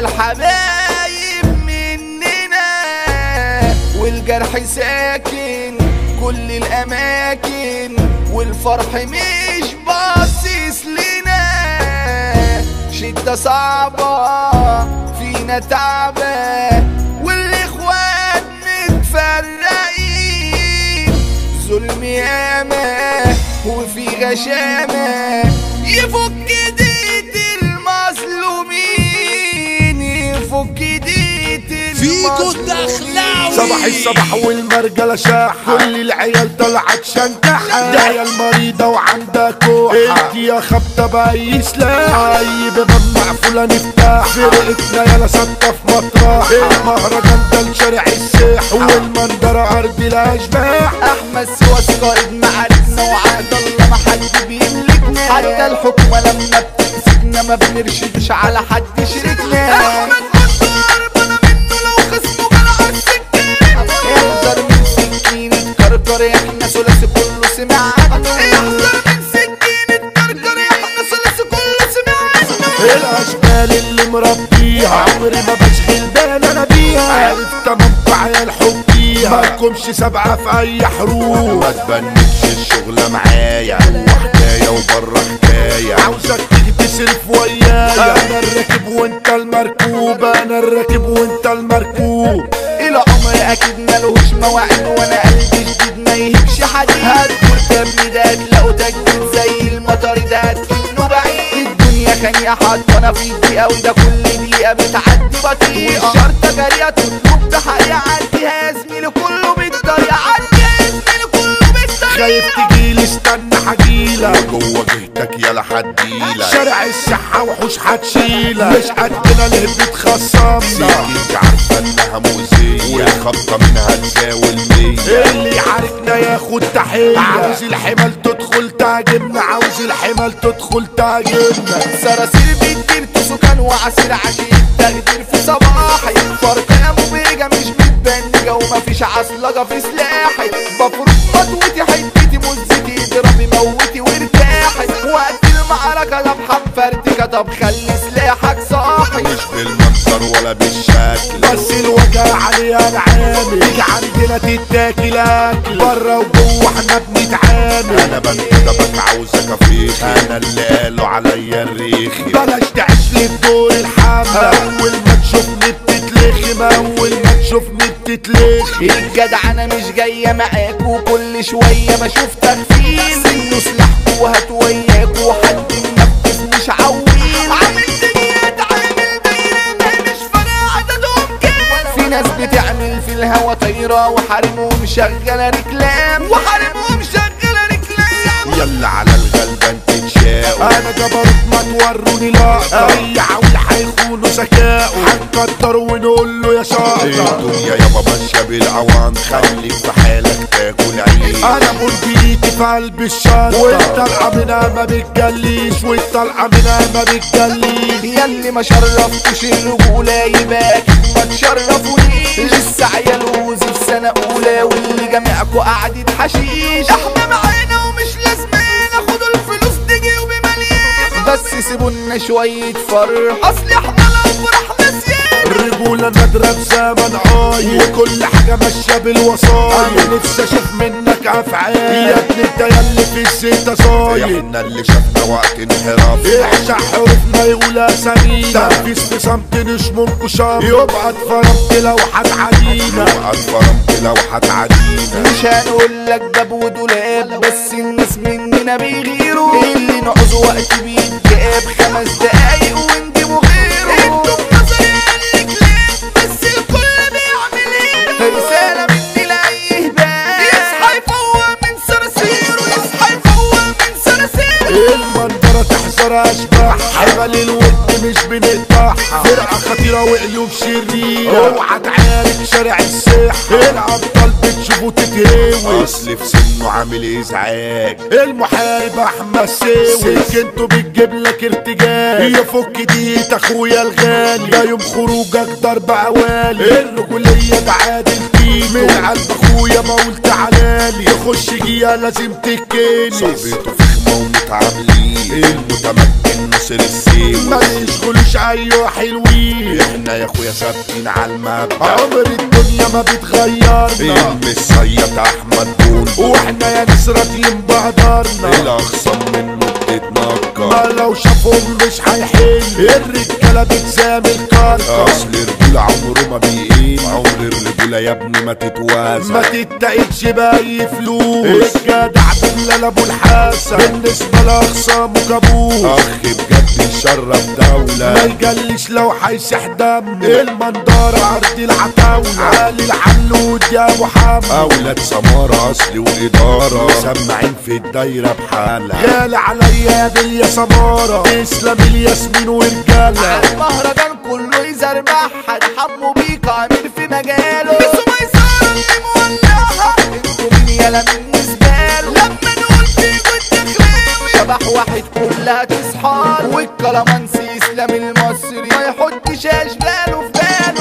الحبايب مننا والجرح ساكن كل الاماكن والفرح مش باصص لنا شدة صعبة فينا تعبة والاخوات متفرقين ظلم ياما وفي غشامة يفك ديت المظلومين يفك ديت فيكو المظلومين دخلاوي صباح الصباح والمرجلة شاح كل العيال طلعت شنكحة ده يا المريضة وعندها كوحة انت يا خبطة بأي سلاح اي باب مقفولة نفتح فرقتنا يالا ثابتة في مطرح المهرجان ده لشارع الساح والمنظرة أرض الأشباح احمد سواس قائد معاركنا وعهد الله ما حد بيملكنا حتى الحكومه لما بتمسكنا ما بنرشدش على حد شركنا احمد كنت هربانه منه لو خصمه كان على السكين احذر من سكين كركر احنا ثلاثي كله سمع عنه احذر من سكين كركر احنا ثلاثي كله سمع عنه الاشبال اللي مربيها عمري ما بشغل بالي انا بيها عرفت منفع يا الحبيها مالكمش سبعة في اي حروب ما تبنكش الشغلة معايا وحكاية وبره حكاية عاوزك تيجي تصرف ويايا انا الراكب وانت المركوب انا الراكب وانت المركوب الى عمر اكيد ملوش مواعيد وانا قلبي جديد ما يهبش حديد هتقول كابني ده هتلاقوا تجديد زي المطر ده هتكنه بعيد الدنيا كان يا حد وانا في دقيقة وده كل دقيقة بتعدي بطيئة والشرطة جارية تطلب بحقيقة عديها يا زميلي كله بالطريقة عديها يا زميلي كله بالطريقة خايف تجيلي استنى حجيلك جوه جهتك يلا حديلك شارع الصحة وحوش هتشيلك مش قدنا ليه بتخصمنا سيدي عارفة انها مؤذية والخبطة منها تساوي المية اللي يعاركنا ياخد تحية عاوز الحمل تدخل تهاجمنا عاوز الحمل تدخل تهاجمنا صراصير بتطير سكان وعسير عشيق تخدير في صباحي فرقة مبهجة مش متبنجة ومفيش عصلجة في سلاحي بفرض مضوتي حتتي مزتي اضربي موتي وارتاحي وقت المعركة ذبحة مفرتكة طب خلي سلاحك صاحي مش بالمنظر ولا بالشكل بس الوجع عليها نعامل تيجي عندنا تتاكل اكل بره وجوه احنا بنتعامل انا بنتدبك عاوزك افيخ انا اللي قالوا عليا الريخي بلاش تعيش لي في دور الحملة اول ما تشوفني بتتلخم اول ما تشوفني بتتلخم الجدع انا مش جاية معاك وكل شوية بشوف تغفيل انه سلاحكوا وهات وياكوا وحد منفذ مش عويل عامل دنيا عامل دايرة ما مش فارقة عددهم كام في ناس بتعمل في الهوا طايرة وحارمهم شغالة ركلام وحارمهم شغالة ركلام يلا على الغلبان تتشاقوا انا جبروت ما توروني لقطة اي عول هيخونوا ذكائه هنقدر ونقول له يا شاطر الدنيا يابا ماشية بالعوام خليك في حالك تاكل عيش انا مربيتي في قلب الشنطة والطلعة منها ما بتجليش والطلعة منها ما بتجليش ياللي ما شرفتوش الرجولة يبقى أكيد ما تشرفونيش لسه عيال وزي في سنة أولى واللي جامعكوا قعدة حشيش احنا معانا ومش لازمين خدوا الفلوس دي جيوبي مليانة بس سيبونا شوية فرح أصل احنا لو فرحنا زيادة الرجولة نادرة بزمن عايل وكل حاجة ماشية بالوسايل نفسي اشوف منك افعال يا ابني انت ياللي في الزيت صايل احنا اللي شفنا وقت انحراف احشى حروفنا يقول اسامينا تنفيذ في صمت نشمركوا شام يبقى اتفرمت لو هتعدينا وقت فرمت لو هتعدينا مش هنقول لك باب ودولاب بس الناس مننا بيغيروا اللي نعوز وقت بيتجاب خمس دقايق ونجيبوا غيره انتوا بنظري قالك ليه بس الكل بيعمل ايه رسالة مني لأي هبال يصحى يفوق من صراصيره يصحى يفوق من صراصيره المنظرة تحذر اشباح حبل الود مش بنقطعها فرقة خطيرة وقلوب شريرة اوعى تعارك شارع الساحة الابطال بتشوفوا تتهوي اصل في سنه عامل ازعاج المحارب احمد ساوي سكنته بتجيب لك ارتجال يفك ديت اخويا الغالي ده يوم خروجك ضرب عوالي الرجولية ده عادل فيك من قلب اخويا ما قلت علالي يخش جيا لازم تكيني صبيته في حكمة ومتعاملين المتمكن نصر السيف ما يشغلش ايوه حلوين احنا يا اخويا ثابتين على المبدأ عمر الدنيا ما بتغيرنا المصيط احمد بون واحنا يا ناس راضيين بقدرنا الاخصم منه بتتنكر ما لو شافهم مش هيحل الرجاله بتزامل كركر اصل الرجولة عمره ما بيقل عمر الرجولة يا ابني ما تتوازن ما تتقلش باي فلوس الجدع بالله ابو الحسن بالنسبه لاخصامه كابوس اخ بجد يشرف دولة ما يجلش لو هيسح دم المنظرة عرض العتاولة علي العلود يا ابو حمد اولاد سمارة اصل وادارة مسمعين في الدايرة بحالها غالي عليا يا دنيا سمارة تسلم الياسمين ورجالة المهرجان كله يزربح حد حمو بيك عامل في مجاله بس ما يصير اللي مولعها انتوا مين يالا بالنسبة له لما نقول فيكوا الدخلاوي شبح واحد كلها تصحى والكلامانسي اسلام المصري ما يحطش اشباله في باله